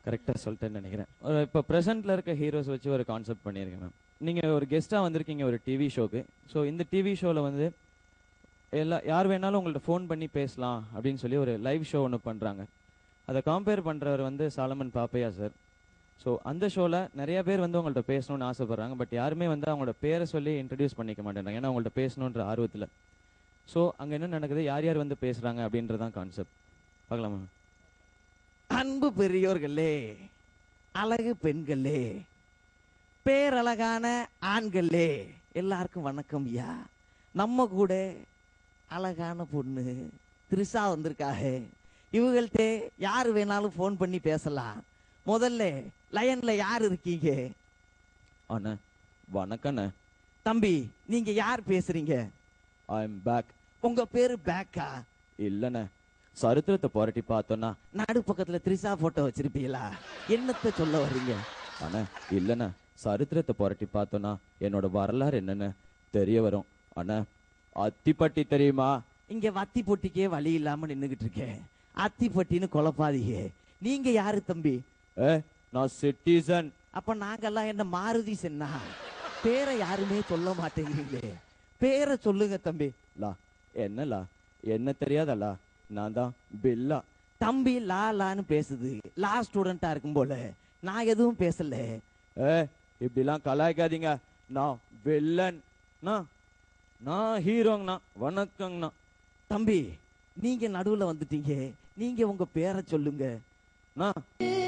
கரெக்டாக சொல்லிட்டேன்னு நினைக்கிறேன் ஒரு இப்போ ப்ரெசென்ட்டில் இருக்க ஹீரோஸ் வச்சு ஒரு கான்செப்ட் பண்ணியிருக்கேன் மேம் நீங்கள் ஒரு கெஸ்ட்டாக வந்திருக்கீங்க ஒரு டிவி ஷோக்கு ஸோ இந்த டிவி ஷோவில் வந்து எல்லா யார் வேணாலும் உங்கள்ட்ட ஃபோன் பண்ணி பேசலாம் அப்படின்னு சொல்லி ஒரு லைவ் ஷோ ஒன்று பண்ணுறாங்க அதை கம்பேர் பண்ணுறவர் வந்து சாலமன் பாப்பையா சார் ஸோ அந்த ஷோவில் நிறைய பேர் வந்து உங்கள்ட்ட பேசணும்னு ஆசைப்படுறாங்க பட் யாருமே வந்து அவங்களோட பேரை சொல்லி இன்ட்ரடியூஸ் பண்ணிக்க மாட்டேங்கிறாங்க ஏன்னா உங்கள்ட்ட பேசணுன்ற ஆர்வத்தில் ஸோ அங்கே என்ன நடக்குது யார் யார் வந்து பேசுகிறாங்க அப்படின்றதான் கான்செப்ட் பார்க்கலாமா அன்பு பெரியோர்களே அழகு பெண்களே பேரழகான ஆண்களே எல்லாருக்கும் வணக்கம் ஐயா நம்ம கூட அழகான பொண்ணு திரிஷா வந்திருக்காக இவங்கள்ட்ட யாரு வேணாலும் ஃபோன் பண்ணி பேசலாம் முதல்ல லயன்ல யார் இருக்கீங்க அண்ணா வணக்கண்ணே தம்பி நீங்க யார் பேசுறீங்க ஐ எம் பேக் உங்க பேரு பேக்கா இல்லைண்ணே சரித்திரத்தை புரட்டி பார்த்தோன்னா நடு பக்கத்துல திரிஷா போட்டோ வச்சிருப்பீங்களா என்னத்த சொல்ல வர்றீங்க அண்ணா இல்லைண்ணே சரித்திரத்தை புரட்டி பார்த்தோன்னா என்னோட வரலாறு என்னன்னு தெரிய வரும் அண்ணா அத்திப்பட்டி தெரியுமா இங்க வத்தி பொட்டிக்கே வழி இல்லாம நின்னுகிட்டு இருக்கேன் அத்தி பொட்டின்னு குழப்பாதீங்க நீங்க யாரு தம்பி ஏ நான் சிட்டிசன் அப்ப நாங்கெல்லாம் என்ன மாருதி சென்னா பேரை யாருமே சொல்ல மாட்டேங்கிறீங்களே பேரை சொல்லுங்க தம்பி லா என்னலா என்ன தெரியாதல்லா நான் தான் பில்லா தம்பி லா லான்னு பேசுது லா ஸ்டூடெண்டா இருக்கும் போல நான் எதுவும் பேசல ஏ இப்படிலாம் கலாய்க்காதீங்க நான் வில்லன் நான் நான் ஹீரோங்கண்ணா வணக்கங்கண்ணா தம்பி நீங்க நடுவுல வந்துட்டீங்க நீங்க உங்க பேரை சொல்லுங்க நான்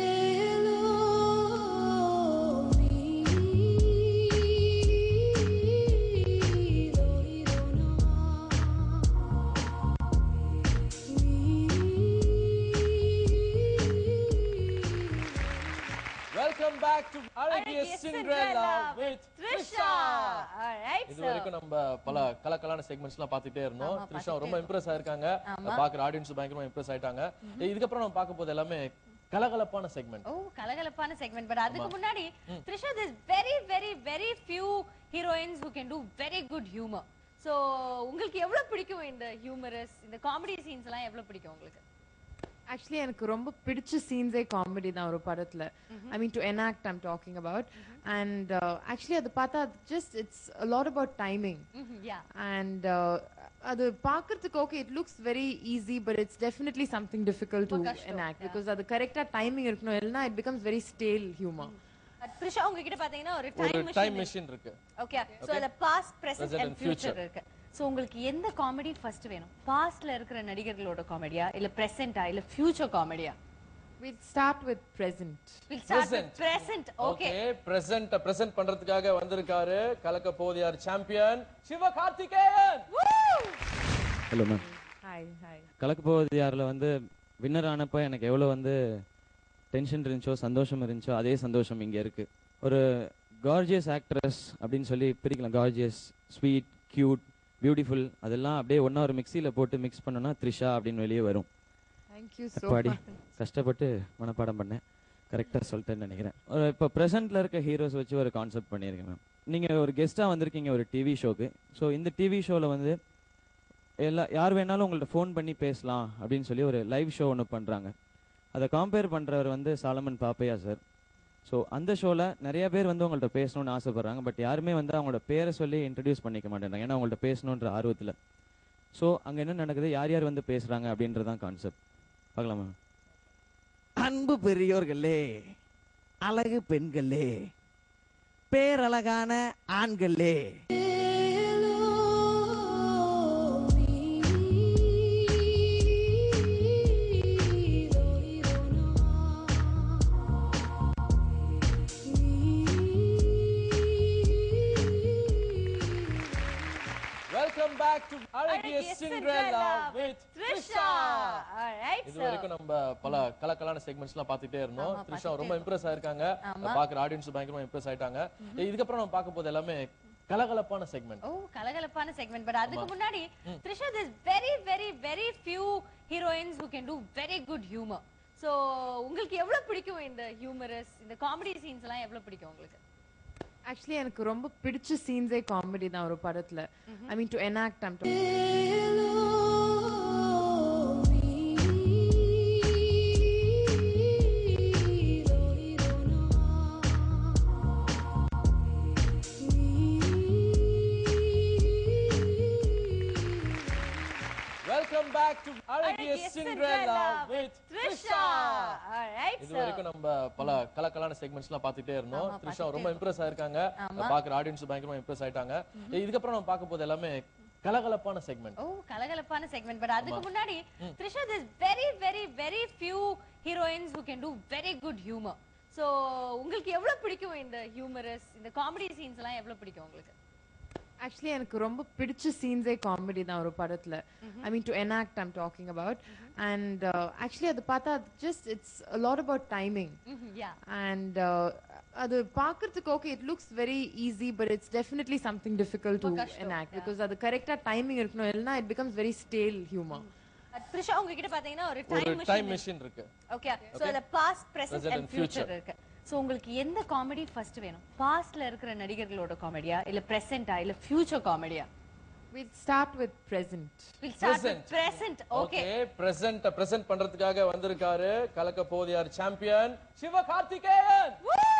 வெல்கம் பேக் டு அழகிய அழகிய Cinderella Cinderella with Trisha Alright, இது so- வரைக்கும் நம்ம பல கலக்கலான செக்மெண்ட்ஸ் எல்லாம் பார்த்துட்டே இருந்தோம் ஆமா, த்ரிஷா ரொம்ப பார்த்துட்டே இம்ப்ரெஸ் ஆயிருக்காங்க ஆமா. பாக்குற ஆடியன்ஸ் பயங்கரமா இம்ப்ரெஸ் ஆயிட்டாங்க இதுக்கப்புறம் நம்ம பார்க்க போது எல்லாமே கலகலப்பான செக்மெண்ட் ஓ கலகலப்பான செக்மெண்ட் பட் அதுக்கு முன்னாடி Trisha this very very very few heroines who can do very good humour so உங்களுக்கு எவ்வளவு பிடிக்கும் இந்த ஹியூமரஸ் இந்த காமெடி சீன்ஸ் எல்லாம் எவ்வளவு பிடிக்கும் உங்களுக்கு ஆக்சுவலி எனக்கு ரொம்ப பிடிச்ச சீன்ஸே காமெடி தான் ஒரு படத்துல I mean to enact I'm talking about and actually அது பார்த்தா just it's lot about timing yeah and அது பார்க்கறதுக்கு okay it looks very easy but it's definitely something difficult to ரொம்ப கஷ்டம், எனாக்ட் பிகாஸ் அது கரெக்டா டைமிங் இருக்கணும் இல்லைன்னா it becomes very stale humour Trisha உங்ககிட்ட பாத்தீங்கன்னா ஒரு ஒரு டைம் டைம் மிஷின் மிஷின் இருக்கு ஓகே சோ அதுல past present Present and and future. Future இருக்கு சோ உங்களுக்கு எந்த காமெடி ஃபர்ஸ்ட் வேணும் பாஸ்ட்ல இருக்கிற நடிகர்களோட காமெடியா இல்ல பிரசன்ட்டா இல்ல ஃபியூச்சர் காமெடியா we start with present will start Present. With present okay okay present present பண்றதுக்காக வந்திருக்காரு கலக்க போது யார் champion Siva Karthikeyan hello ma'am hi hi கலக்க போவது யாரில் வந்து வின்னர் ஆனப்போ எனக்கு எவ்வளோ வந்து டென்ஷன் இருந்துச்சோ சந்தோஷம் இருந்துச்சோ அதே சந்தோஷம் இங்கே இருக்கு ஒரு கார்ஜியஸ் ஆக்ட்ரஸ் அப்படின்னு சொல்லி பிரிக்கலாம் கார்ஜியஸ் ஸ்வீட் கியூட் பியூட்டிஃபுல் அதெல்லாம் அப்படியே ஒன்றா ஒரு மிக்சியில் போட்டு மிக்ஸ் பண்ணோன்னா த்ரிஷா அப்படின்னு வெளியே வரும் தேங்க்யூ ஸோ அப்பாடி கஷ்டப்பட்டு மனப்பாடம் பண்ணேன் கரெக்டாக சொல்லிட்டேன்னு நினைக்கிறேன் ஒரு இப்போ ப்ரெசென்ட்டில் இருக்க ஹீரோஸ் வச்சு ஒரு கான்செப்ட் பண்ணியிருக்கேன் மேம் நீங்கள் ஒரு கெஸ்ட்டாக வந்திருக்கீங்க ஒரு டிவி ஷோக்கு ஸோ இந்த டிவி ஷோவில் வந்து எல்லா யார் வேணாலும் உங்கள்ட்ட ஃபோன் பண்ணி பேசலாம் அப்படின்னு சொல்லி ஒரு லைவ் ஷோ ஒன்று பண்ணுறாங்க அதை கம்பேர் பண்ணுறவர் வந்து சாலமன் பாப்பையா சார் ஸோ அந்த ஷோவில் நிறைய பேர் வந்து உங்கள்ட்ட பேசணும்னு ஆசைப்படுறாங்க பட் யாருமே வந்து அவங்களோட பேரை சொல்லி இன்ட்ரடியூஸ் பண்ணிக்க மாட்டேங்கிறாங்க ஏன்னா அவங்கள்ட்ட பேசணுன்ற ஆர்வத்தில் ஸோ அங்கே என்ன நடக்குது யார் யார் வந்து பேசுகிறாங்க அப்படின்றதான் கான்செப்ட் பார்க்கலாமா அன்பு பெரியோர்களே அழகு பெண்களே பேரழகான ஆண்களே வெல்கம் பேக் டு அழகிய அழகிய Cinderella Cinderella with Trisha Alright, இது so- வரைக்கும் நம்ம பல கலக்கலான செக்மெண்ட்ஸ் எல்லாம் பார்த்துட்டே இருந்தோம் ஆமா, த்ரிஷா ரொம்ப பார்த்துட்டே இம்ப்ரெஸ் ஆயிருக்காங்க ஆமா. பாக்குற ஆடியன்ஸ் பயங்கரமா இம்ப்ரெஸ் ஆயிட்டாங்க இதுக்கப்புறம் நம்ம பார்க்க போது எல்லாமே கலகலப்பான செக்மெண்ட் ஓ கலகலப்பான செக்மெண்ட் பட் அதுக்கு முன்னாடி Trisha this very very very few heroines who can do very good humour so உங்களுக்கு எவ்வளவு பிடிக்கும் இந்த ஹியூமரஸ் இந்த காமெடி சீன்ஸ் எல்லாம் எவ்வளவு பிடிக்கும் உங்களுக்கு ஆக்சுவலி எனக்கு ரொம்ப பிடிச்ச சீன்ஸே காமெடி தான் ஒரு படத்துல I mean to enact I'm Hello, me. Yes, Cinderella with Trisha. Alright, இது so- வரைக்கும் நம்ம பல கலக்கலான செக்மெண்ட்ஸ் எல்லாம் பார்த்துட்டே இருந்தோம் ஆமா, த்ரிஷா ரொம்ப இம்ப்ரெஸ் ஆயிருக்காங்க பாக்குற ஆடியன்ஸ் பயங்கரமா இம்ப்ரெஸ் ஆயிட்டாங்க இதுக்கப்புறம் நம்ம பார்க்க போது எல்லாமே கலகலப்பான செக்மெண்ட் ஓ கலகலப்பான செக்மெண்ட் பட் அதுக்கு முன்னாடி Trisha this very very very few heroines who can do very good humor so உங்களுக்கு எவ்வளவு பிடிக்கும் இந்த ஹியூமரஸ் இந்த காமெடி சீன்ஸ் எல்லாம் எவ்வளவு பிடிக்கும் உங்களுக்கு ஆக்சுவலி எனக்கு ரொம்ப பிடிச்ச சீன்ஸே காமெடி தான் ஒரு படத்துல I mean to enact I'm talking about and actually அது பார்த்தா just it's lot about timing yeah and அது பார்க்கறதுக்கு okay it looks very easy but it's definitely something difficult to enact because அது கரெக்டா டைமிங் இருக்கணும் இல்லைன்னா it becomes very stale humour Trisha உங்ககிட்ட பாத்தீங்கன்னா ஒரு ஒரு டைம் டைம் மிஷின் மிஷின் இருக்கு ஓகே சோ அந்த past present Present and and future. Future இருக்கு சோ உங்களுக்கு எந்த காமெடி ஃபர்ஸ்ட் வேணும் பாஸ்ட்ல இருக்கிற நடிகர்களோட காமெடியா இல்ல பிரசன்ட்டா இல்ல ஃபியூச்சர் காமெடியா will start with present will start Present. With present okay okay present present பண்றதுக்காக வந்திருக்காரு கலக்க போதியார் champion Sivakarthikeyan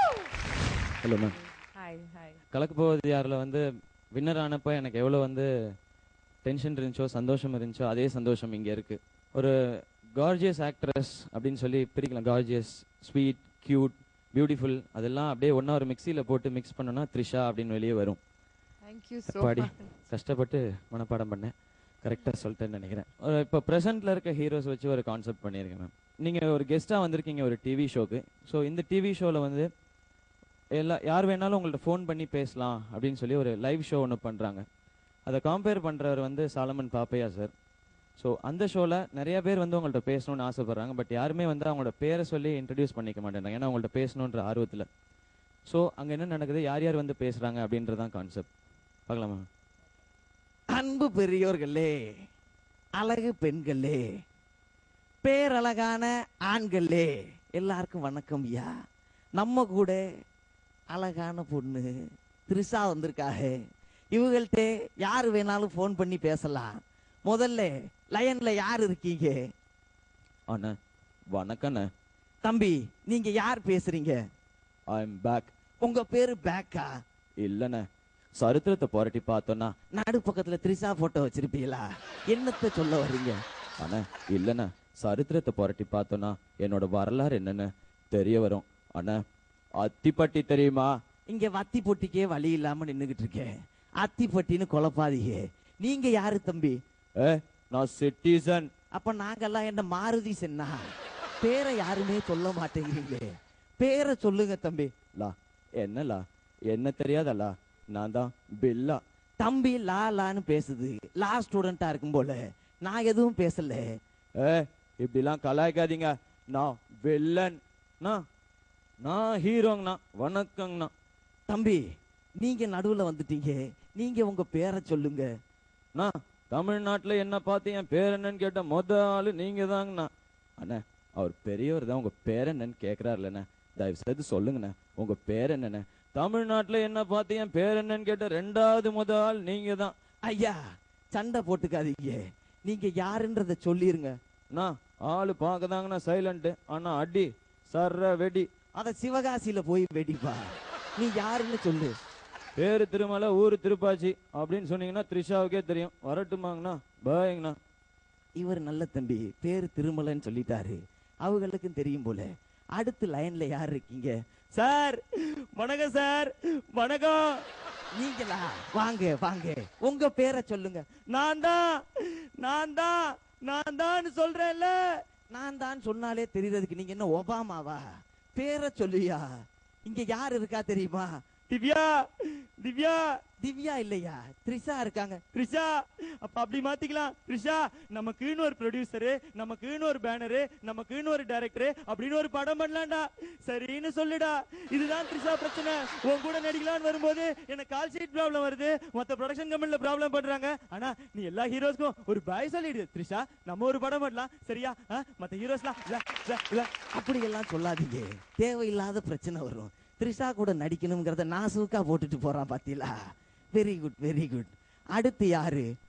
hello ma'am hi hi கலக்க போவது யாரில் வந்து வின்னர் ஆனப்போ எனக்கு எவ்வளோ வந்து டென்ஷன் இருந்துச்சோ சந்தோஷம் இருந்துச்சோ அதே சந்தோஷம் இங்கே இருக்கு ஒரு கார்ஜியஸ் ஆக்ட்ரஸ் அப்படின்னு சொல்லி பிரிக்கலாம் கார்ஜியஸ் ஸ்வீட் கியூட் பியூட்டிஃபுல் அதெல்லாம் அப்படியே ஒன்றா ஒரு மிக்சியில் போட்டு மிக்ஸ் பண்ணோன்னா த்ரிஷா அப்படின்னு வெளியே வரும் தேங்க்யூ ஸோ பாடி கஷ்டப்பட்டு மனப்பாடம் பண்ணேன் கரெக்டாக சொல்லிட்டேன்னு நினைக்கிறேன் ஒரு இப்போ ப்ரெசென்ட்டில் இருக்க ஹீரோஸ் வச்சு ஒரு கான்செப்ட் பண்ணியிருக்கேன் மேம் நீங்கள் ஒரு கெஸ்ட்டாக வந்திருக்கீங்க ஒரு டிவி ஷோக்கு ஸோ இந்த டிவி ஷோவில் வந்து எல்லா யார் வேணாலும் உங்கள்ட்ட ஃபோன் பண்ணி பேசலாம் அப்படின்னு சொல்லி ஒரு லைவ் ஷோ ஒன்று பண்ணுறாங்க அதை கம்பேர் பண்ணுறவர் வந்து சாலமன் பாப்பையா சார் ஸோ அந்த ஷோவில் நிறைய பேர் வந்து உங்கள்ட்ட பேசணும்னு ஆசைப்படுறாங்க பட் யாருமே வந்து அவங்களோட பேரை சொல்லி இன்ட்ரடியூஸ் பண்ணிக்க மாட்டேங்கிறாங்க ஏன்னா உங்கள்ட்ட பேசணுன்ற ஆர்வத்தில் ஸோ அங்கே என்ன நடக்குது யார் யார் வந்து பேசுகிறாங்க அப்படின்றதான் கான்செப்ட் பார்க்கலாமா அன்பு பெரியோர்களே அழகு பெண்களே பேரழகான ஆண்களே எல்லாருக்கும் வணக்கம் ஐயா நம்ம கூட அழகான பொண்ணு திரிஷா வந்திருக்காக இவங்கள்ட்ட யார் வேணாலும் ஃபோன் பண்ணி பேசலாம் முதல்ல லயன்ல யார் இருக்கீங்க அண்ணா வணக்கண்ணே தம்பி நீங்க யார் பேசுறீங்க ஐ எம் பேக் உங்க பேரு பேக்கா இல்லைண்ணே சரித்திரத்தை புரட்டி பார்த்தோன்னா நடு பக்கத்துல திரிஷா போட்டோ வச்சிருப்பீங்களா என்னத்த சொல்ல வர்றீங்க அண்ணா இல்லைண்ணே சரித்திரத்தை புரட்டி பார்த்தோன்னா என்னோட வரலாறு என்னன்னு தெரிய வரும் அண்ணா அத்திப்பட்டி தெரியுமா இங்க வத்தி பொட்டிக்கே வழி இல்லாம நின்னுகிட்டு இருக்கேன் அத்திப்பட்டின்னு குழப்பாதீங்க நீங்க யாரு தம்பி ஏ நான் சிட்டிசன் அப்ப நாங்கெல்லாம் என்ன மாருதி சென்னா பேரை யாருமே சொல்ல மாட்டேங்கிறீங்களே பேரை சொல்லுங்க தம்பி லா என்னலா என்ன தெரியாதல்லா நான் தான் பில்லா தம்பி லா லான்னு பேசுது லா ஸ்டூடெண்டா இருக்கும் போல நான் எதுவும் பேசல ஏ இப்படிலாம் கலாய்க்காதீங்க நான் வில்லன் நான் நான் ஹீரோங்கண்ணா வணக்கங்கண்ணா தம்பி நீங்க நடுவுல வந்துட்டீங்க நீங்க உங்க பேரை சொல்லுங்க நான் தமிழ்நாட்டுல என்ன பார்த்து என் பேர் என்னன்னு கேட்ட மொத ஆளு நீங்க தாங்கண்ணா அண்ணா அவர் பெரியவர் தான் உங்க பேர் என்னன்னு கேக்குறாருலண்ணே தயவு செய்து சொல்லுங்கண்ணே உங்க பேர் என்னண்ணே தமிழ்நாட்டுல என்ன பார்த்து என் பேர் என்னன்னு கேட்ட ரெண்டாவது முத ஆள் நீங்க தான் ஐயா சண்டை போட்டுக்காதீங்க நீங்க யாருன்றத சொல்லிருங்க நான் ஆளு பார்க்கதாங்கண்ணா சைலண்ட் ஆனா அடி சர்ற வெடி அத சிவகாசியில போய் வெடிப்பா நீ யாருன்னு சொல்லு பேரு திருமலை ஊரு திருப்பாச்சி அப்படின்னு சொன்னீங்கன்னா த்ரிஷாவுக்கே தெரியும் வரட்டுமாங்கண்ணா பாய்ங்கண்ணா இவர் நல்ல தம்பி பேரு திருமலன்னு சொல்லிட்டாரு அவங்களுக்கும் தெரியும் போல அடுத்து லைன்ல யார் இருக்கீங்க சார் வணக்கம் சார் வணக்கம் நீங்களா வாங்க வாங்க உங்க பேரை சொல்லுங்க நான் தான் நான் தான் நான் தான் சொல்றேன்ல நான் தான் சொன்னாலே தெரியறதுக்கு நீங்க என்ன ஒபாமாவா பேரை சொல்லுயா இங்க யார் இருக்கா தெரியுமா திவ்யா திவ்யா திவ்யா இல்லையா த்ரிஷா இருக்காங்க த்ரிஷா அப்ப அப்படி மாத்திக்கலாம் த்ரிஷா நமக்குன்னு ஒரு ப்ரொடியூசரு நமக்குன்னு ஒரு பேனரு நமக்குன்னு ஒரு டைரக்டர் அப்படின்னு ஒரு படம் பண்ணலாம்டா சரின்னு சொல்லுடா இதுதான் த்ரிஷா பிரச்சனை உன் கூட நடிக்கலாம்னு வரும்போது எனக்கு கால் ஷீட் ப்ராப்ளம் வருது மொத்த ப்ரொடக்ஷன் கம்பெனில ப்ராப்ளம் பண்றாங்க ஆனா நீ எல்லா ஹீரோஸ்க்கும் ஒரு பாய் சொல்லிடு த்ரிஷா நம்ம ஒரு படம் பண்ணலாம் சரியா ஆ? மத்த ஹீரோஸ்லாம் இல்ல, இல்ல, இல்ல. அப்படி எல்லாம் சொல்லாதீங்க தேவையில்லாத பிரச்சனை வரும் த்ரிஷா கூட நடிக்கணுங்கிறத நாசூக்கா போட்டுட்டு போறான் பாத்தீங்களா வெரி குட் வெரி குட் அடுத்து யாரு